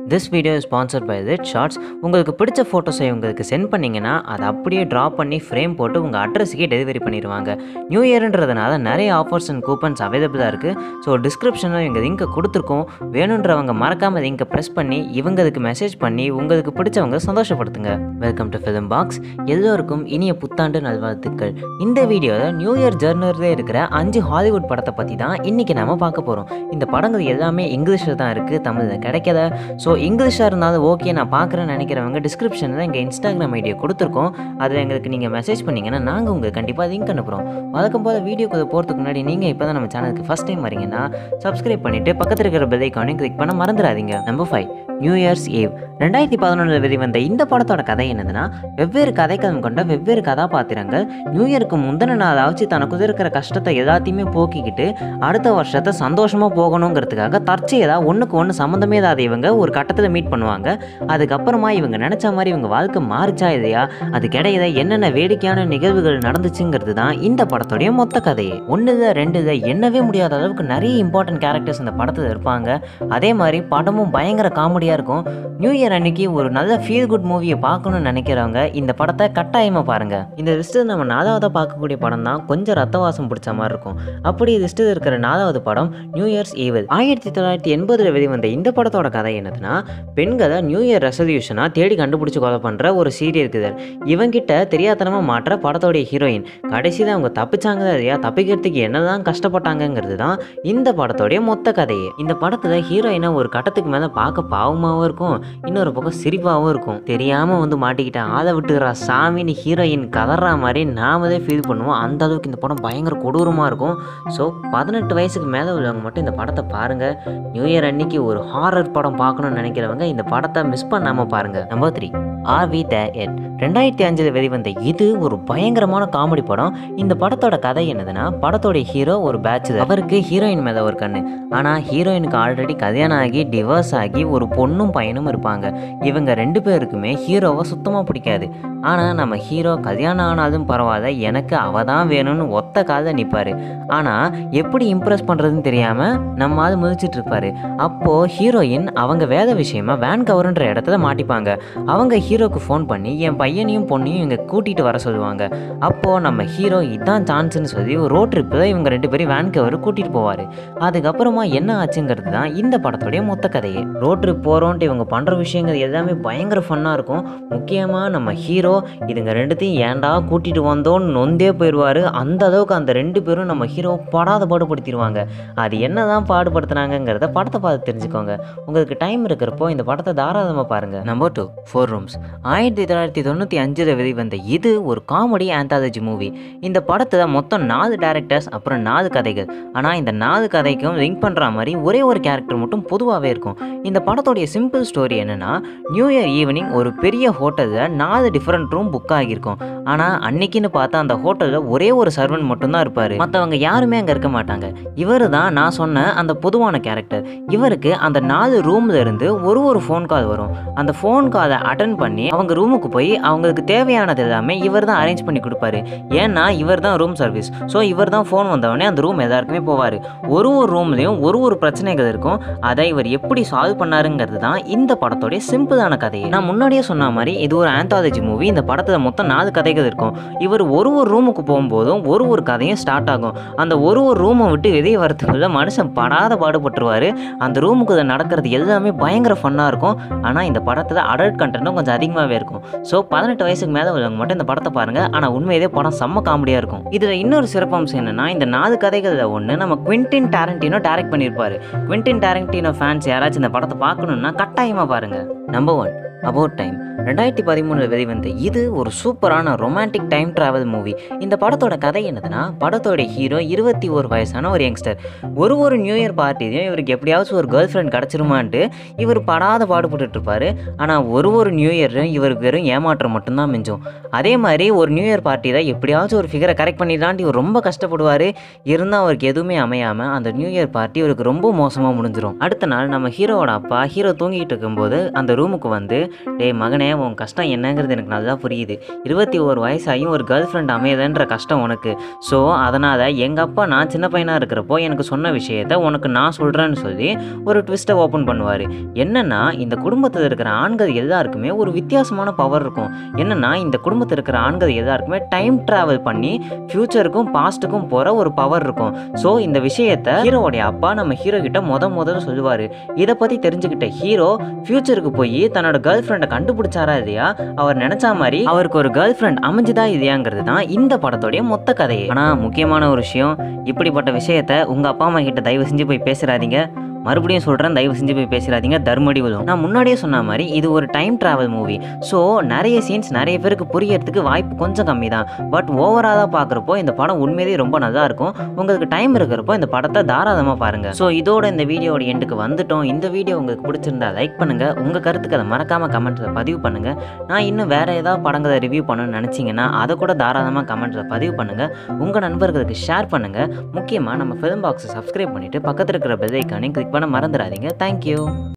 this video sponsored by திட் shorts உங்களுக்கு பிடிச்ச ஃபோட்டோஸை உங்களுக்கு சென்ட் பண்ணிங்கன்னா அதை அப்படியே ட்ரா பண்ணி ஃப்ரேம் போட்டு உங்கள் அட்ரஸுக்கே டெலிவரி பண்ணிடுவாங்க நியூ இயர்ன்றதுனால நிறைய ஆஃபர்ஸ் அண்ட் கூப்பன்ஸ் அவைலபிளாக இருக்குது ஸோ டிஸ்கிரிப்ஷனில் எங்கள் லிங்கை கொடுத்துருக்கோம் வேணுன்றவங்க மறக்காமல் லிங்கை ப்ரெஸ் பண்ணி இவங்களுக்கு மெசேஜ் பண்ணி உங்களுக்கு பிடிச்சவங்க சந்தோஷப்படுத்துங்க வெல்கம் டு ஃபிலிம் பாக்ஸ் எல்லோருக்கும் இனிய புத்தாண்டு நல்வாழ்த்துக்கள் இந்த வீடியோவில் நியூ இயர் ஜர்னரில் இருக்கிற அஞ்சு ஹாலிவுட் படத்தை பற்றி தான் இன்றைக்கி நாம பார்க்க போகிறோம் இந்த படங்கள் எல்லாமே இங்கிலீஷில் தான் இருக்குது தமிழில் கிடைக்கல ஸோ இங்கிலீஷாக இருந்தாலும் ஓகே நான் பார்க்குறேன்னு நினைக்கிறவங்க டிஸ்கிரிப்ஷனில் எங்கள் இன்ஸ்டாகிராம் ஐடியை கொடுத்துருக்கோம் அதில் எங்களுக்கு நீங்கள் மெசேஜ் பண்ணிங்கன்னா நாங்கள் உங்களுக்கு கண்டிப்பாக லிங்க் அனுப்புகிறோம் வழக்கம் போல் வீடியோக்குள்ள போகிறதுக்கு முன்னாடி நீங்கள் இப்போ தான் நம்ம சேனலுக்கு ஃபஸ்ட் டைம் வரீங்கன்னா சப்ஸ்கிரைப் பண்ணிவிட்டு பக்கத்தில் இருக்கிற பெல் ஐக்கானையும் கிளிக் பண்ண மறந்துடாதீங்க number five new year's eve ரெண்டாயிரத்தி பதினொன்றில் வெளிவந்த இந்த படத்தோட கதை என்னதுன்னா வெவ்வேறு கதைக்களம் கொண்ட வெவ்வேறு கதாபாத்திரங்கள் நியூ இயருக்கு முந்தின நாள் ஆச்சு தனக்கு இருக்கிற கஷ்டத்தை எல்லாத்தையுமே போக்கிக்கிட்டு அடுத்த வருஷத்தை சந்தோஷமாக போகணுங்கிறதுக்காக தற்செயலாக ஒன்றுக்கு ஒன்று சம்மந்தமே இல்லாத இவங்க ஒரு கட்டத்தில் மீட் பண்ணுவாங்க அதுக்கப்புறமா இவங்க நினச்ச மாதிரி இவங்க வாழ்க்கை மாறிச்சா இல்லையா அதுக்கிடையில என்னென்ன வேடிக்கையான நிகழ்வுகள் நடந்துச்சுங்கிறது தான் இந்த படத்துடைய மொத்த கதையே ஒன்று இல்லை ரெண்டு இல்லை எண்ணவே முடியாத அளவுக்கு நிறைய இம்பார்ட்டன்ட் கேரக்டர்ஸ் இந்த படத்தில் இருப்பாங்க அதே மாதிரி படமும் பயங்கர காமெடியாக இருக்கும் நியூ இயர் அன்னைக்கு ஒரு நல்ல ஃபீல் குட் மூவியை பார்க்கணும்னு நினைக்கிறவங்க இந்த படத்தை கட்டாயமாக பாருங்கள் இந்த லிஸ்ட்டில் நம்ம நாலாவதாக பார்க்கக்கூடிய படம் தான் கொஞ்சம் ரத்தவாசம் பிடிச்ச மாதிரி இருக்கும் அப்படி லிஸ்ட்டில் இருக்கிற நாலாவது படம் நியூ இயர்ஸ் ஈவல் ஆயிரத்தி தொள்ளாயிரத்தி எண்பதில் வெளிவந்த இந்த படத்தோட கதை என்னதுன்னா பெண்களை நியூ இயர் ரெசல்யூஷனாக தேடி கண்டுபிடிச்சி கொலை பண்ணுற ஒரு சீரியல் கிதர் இவங்கிட்ட தெரியாதனமாக மாற்ற படத்தோடைய ஹீரோயின் கடைசியில் அவங்க தப்பிச்சாங்க இல்லையா தப்பிக்கிறதுக்கு என்னதான் கஷ்டப்பட்டாங்கங்கிறது தான் இந்த படத்தோடைய மொத்த கதையே இந்த படத்தில் ஹீரோயினை ஒரு கட்டத்துக்கு மேலே பார்க்க பாவமாகவும் இருக்கும் இன்னொரு பக்கம் சிரிப்பாகவும் இருக்கும் தெரியாமல் வந்து மாட்டிக்கிட்ட ஆளை விட்டுக்கிறா சாமின்னு ஹீரோயின் கதறா மாதிரி நாமளே ஃபீல் பண்ணுவோம் அந்த அளவுக்கு இந்த படம் பயங்கர கொடூரமாக இருக்கும் ஸோ பதினெட்டு வயசுக்கு மேலே உள்ளவங்க மட்டும் இந்த படத்தை பாருங்கள் நியூ இயர் அன்னைக்கு ஒரு ஹாரர் படம் பார்க்கணும்னு நினைக்கிறவங்க இந்த படத்தை மிஸ் பண்ணாமல் பாருங்கள் number three are we there yet ரெண்டாயிரத்தி அஞ்சில் வெளிவந்த இது ஒரு பயங்கரமான காமெடி படம் இந்த படத்தோட கதை என்னதுன்னா படத்தோட ஹீரோ ஒரு பேச்சுலர் அவருக்கு ஹீரோயின் மேலே ஒரு கண்ணு ஆனால் ஹீரோயினுக்கு ஆல்ரெடி கல்யாணம் ஆகி டிவோர்ஸ் ஆகி ஒரு பொண்ணும் பையனும் இருப்பாங்க இவங்க ரெண்டு பேருக்குமே ஹீரோவை சுத்தமாக பிடிக்காது ஆனால் நம்ம ஹீரோ கல்யாணம் ஆனாலும் பரவாயில்ல எனக்கு அவ தான் வேணும்னு ஒத்த காலில் நிற்பார் ஆனால் எப்படி இம்ப்ரெஸ் பண்ணுறதுன்னு தெரியாமல் நம்ம ஆள் முதிச்சிட்டு இருப்பாரு அப்போது ஹீரோயின் அவங்க வேலை விஷயமா வேன் கவர்ன்ற இடத்துல மாட்டிப்பாங்க அவங்க ஹீரோக்கு ஃபோன் பண்ணி என் பையனையும் பொண்ணையும் இங்கே கூட்டிகிட்டு வர சொல்லுவாங்க அப்போது நம்ம ஹீரோ இதான் சான்ஸ்னு சொல்லி ஒரு ரோட் ட்ரிப்பில் இவங்க ரெண்டு பேரும் வேன் கவர் கூட்டிகிட்டு போவார் அதுக்கப்புறமா என்ன ஆச்சுங்கிறது தான் இந்த படத்துடைய மொத்த கதையே ரோட் ட்ரிப் போகிறோன்ட்டு இவங்க பண்ணுற விஷயங்கள் எல்லாமே பயங்கர ஃபன்னாக இருக்கும் முக்கியமாக நம்ம ஹீரோ இதுங்க ரெண்டுத்தையும் ஏன்டா கூட்டிகிட்டு வந்தோன்னு நொந்தே போயிடுவார் அந்த அளவுக்கு அந்த ரெண்டு பேரும் நம்ம ஹீரோ படாத பாடுபடுத்திடுவாங்க அது என்ன தான் பாடுபடுத்துனாங்கங்கிறத படத்தை பார்த்து தெரிஞ்சுக்கோங்க உங்களுக்கு டைம் இருக்கிறப்போ இந்த படத்தை தாராளமாக பாருங்கள் நம்பர் டூ ஃபோர் ரூம்ஸ் ஆயிரத்தி தொள்ளாயிரத்தி தொண்ணூற்றி அஞ்சில் வெளிவந்த இது ஒரு காமெடி ஆந்தாலஜி மூவி இந்த படத்தில் மொத்தம் நாலு டேரக்டர்ஸ் அப்புறம் நாலு கதைகள் ஆனால் இந்த நாலு கதைக்கும் லிங்க் பண்ணுற மாதிரி ஒரே ஒரு கேரக்டர் மட்டும் பொதுவாகவே இருக்கும் இந்த படத்தோடைய சிம்பிள் ஸ்டோரி என்னென்னா நியூ இயர் ஈவினிங் ஒரு பெரிய ஹோட்டலில் நாலு டிஃப்ரெண்ட் ரூம் புக் ஆகியிருக்கும் ஆனால் அன்னைக்குன்னு பார்த்தா அந்த ஹோட்டலில் ஒரே ஒரு சர்வன்ட் மட்டும்தான் இருப்பார் மற்றவங்க யாருமே அங்கே இருக்க மாட்டாங்க இவர் தான் நான் சொன்ன அந்த பொதுவான கேரக்டர் இவருக்கு அந்த நாலு ரூம்ல இருந்து ஒரு ஒரு ஃபோன் கால் வரும் அந்த ஃபோன் காலை அட்டன் பண்ணி அவங்க ரூமுக்கு போய் அவங்களுக்கு தேவையானது எல்லாமே இவர் தான் அரேஞ்ச் பண்ணி கொடுப்பாரு ஏன்னா இவர் தான் ரூம் சர்வீஸ் ஸோ இவர் தான் ஃபோன் வந்தவொடனே அந்த ரூம் எல்லாருக்குமே போவார் ஒரு ஒரு ரூம்லேயும் ஒரு ஒரு பிரச்சனைகள் இருக்கும் அதை இவர் எப்படி சால்வ் பண்ணாருங்கிறது தான் இந்த படத்தோடைய சிம்பிளான கதையை நான் முன்னாடியே சொன்ன மாதிரி இது ஒரு ஆந்தாலஜி மூவி இந்த படத்தில் மொத்தம் நாலு கதைகள் இருக்கும் இவர் ஒரு ஒரு ரூமுக்கு போகும்போதும் ஒரு ஒரு கதையும் ஸ்டார்ட் ஆகும் அந்த ஒரு ஒரு ரூமை விட்டு வெளியே வரத்துக்குள்ள மனுஷன் படாத பாடுபட்டுருவார் அந்த ரூமுக்குள்ள நடக்கிறது எல்லாமே பயங்கர ஃபன்னாக இருக்கும் ஆனால் இந்த படத்தில் அடல்ட் கண்டென்ட்டும் கொஞ்சம் அதிகமாகவே இருக்கும் ஸோ பதினெட்டு வயசுக்கு மேலே உள்ளவங்க மட்டும் இந்த படத்தை பாருங்கள் ஆனால் உண்மையிலே படம் செம்ம காமெடியாக இருக்கும் இதில் இன்னொரு சிறப்பம்சம் என்னன்னா இந்த நாலு கதைகளில் ஒன்று நம்ம குவிண்டின் டேரண்டினோ டைரக்ட் பண்ணியிருப்பாரு குவிண்டின் டேரண்டினோ ஃபேன்ஸ் யாராச்சும் இந்த படத்தை பார்க்கணுன்னா கட்டாயமாக பாருங்கள் நம்பர் ஒன் அபவுட் டைம் ரெண்டாயிரத்தி பதிமூணில் வெளிவந்த இது ஒரு சூப்பரான ரொமான்டிக் டைம் ட்ராவல் மூவி இந்த படத்தோட கதை என்னதுன்னா படத்தோட ஹீரோ இருபத்தி ஒரு வயசான ஒரு யங்ஸ்டர் ஒரு ஒரு நியூ இயர் பார்ட்டிலையும் இவருக்கு எப்படியாச்சும் ஒரு கேர்ள் ஃப்ரெண்ட் கிடச்சிருமான்ட்டு இவர் படாத பாடுபட்டுட்டு இருப்பாரு ஆனால் ஒரு ஒரு நியூ இயரும் இவருக்கு வெறும் ஏமாற்றம் மட்டும்தான் மிஞ்சும் அதே மாதிரி ஒரு நியூ இயர் பார்ட்டியில் எப்படியாச்சும் ஒரு ஃபிகரை கரெக்ட் பண்ணிடலான்ட்டு இவர் ரொம்ப கஷ்டப்படுவார் இருந்தால் அவருக்கு எதுவுமே அமையாமல் அந்த நியூ இயர் பார்ட்டி இவருக்கு ரொம்ப மோசமாக முடிஞ்சிடும் அடுத்த நாள் நம்ம ஹீரோவோட அப்பா ஹீரோ தூங்கிட்டு இருக்கும்போது அந்த ரூமுக்கு வந்து டேய் மகனே உன் கஷ்டம் என்னங்கிறது எனக்கு நல்லா புரியுது இருபத்தி ஒரு வயசாகியும் ஒரு கேர்ள் ஃப்ரெண்ட் அமையுதுன்ற கஷ்டம் உனக்கு ஸோ அதனால் எங்கள் அப்பா நான் சின்ன பையனாக இருக்கிறப்போ எனக்கு சொன்ன விஷயத்த உனக்கு நான் சொல்கிறேன்னு சொல்லி ஒரு ட்விஸ்ட்டை ஓப்பன் பண்ணுவார் என்னென்னா இந்த குடும்பத்தில் இருக்கிற ஆண்கள் எல்லாருக்குமே ஒரு வித்தியாசமான பவர் இருக்கும் என்னென்னா இந்த குடும்பத்தில் இருக்கிற ஆண்கள் எல்லாருக்குமே டைம் ட்ராவல் பண்ணி ஃப்யூச்சருக்கும் பாஸ்ட்டுக்கும் போகிற ஒரு பவர் இருக்கும் ஸோ இந்த விஷயத்த ஹீரோவுடைய அப்பா நம்ம ஹீரோ கிட்ட முத முதல்ல சொல்லுவார் இதை பற்றி தெரிஞ்சுக்கிட்ட ஹீரோ ஃப்யூச்சருக்கு போய் தன்னோட கேர்ள் ஃப்ரெண்டை கண்டுபிடிச்சாரா இல்லையா அவர் நினச்ச மாதிரி அவருக்கு ஒரு கேர்ள் ஃப்ரெண்ட் அமைஞ்சுதா இல்லையாங்கிறது தான் இந்த படத்தோடைய மொத்த கதையே ஆனால் முக்கியமான ஒரு விஷயம் இப்படிப்பட்ட விஷயத்த உங்கள் அப்பா அம்மா கிட்ட தயவு செஞ்சு போய் பேசுறாதீங்க மறுபடியும் சொல்கிறேன் தயவு செஞ்சு போய் பேசுறாதீங்க தர்மடி விழும் நான் முன்னாடியே சொன்ன மாதிரி இது ஒரு டைம் ட்ராவல் மூவி ஸோ நிறைய சீன்ஸ் நிறைய பேருக்கு புரியறதுக்கு வாய்ப்பு கொஞ்சம் கம்மி தான் பட் ஓவராலாக பார்க்குறப்போ இந்த படம் உண்மையிலேயே ரொம்ப நல்லா இருக்கும் உங்களுக்கு டைம் இருக்கிறப்போ இந்த படத்தை தாராளமாக பாருங்கள் ஸோ இதோட இந்த வீடியோட எண்டுக்கு வந்துட்டோம் இந்த வீடியோ உங்களுக்கு பிடிச்சிருந்தா லைக் பண்ணுங்கள் உங்கள் கருத்துக்களை மறக்காமல் கமெண்ட்ஸில் பதிவு பண்ணுங்கள் நான் இன்னும் வேறு ஏதாவது படங்களை ரிவ்யூ பண்ணணும்னு நினச்சிங்கன்னா அதை கூட தாராளமாக கமெண்ட்ஸில் பதிவு பண்ணுங்கள் உங்கள் நண்பர்களுக்கு ஷேர் பண்ணுங்கள் முக்கியமாக நம்ம ஃபிலிம் பாக்ஸை சப்ஸ்கிரைப் பண்ணிவிட்டு பக்கத்தில் இருக்கிற பெல் ஐக்கானையும் கிளிக் பண்ண மறந்துடாதீங்க தேங்க்யூ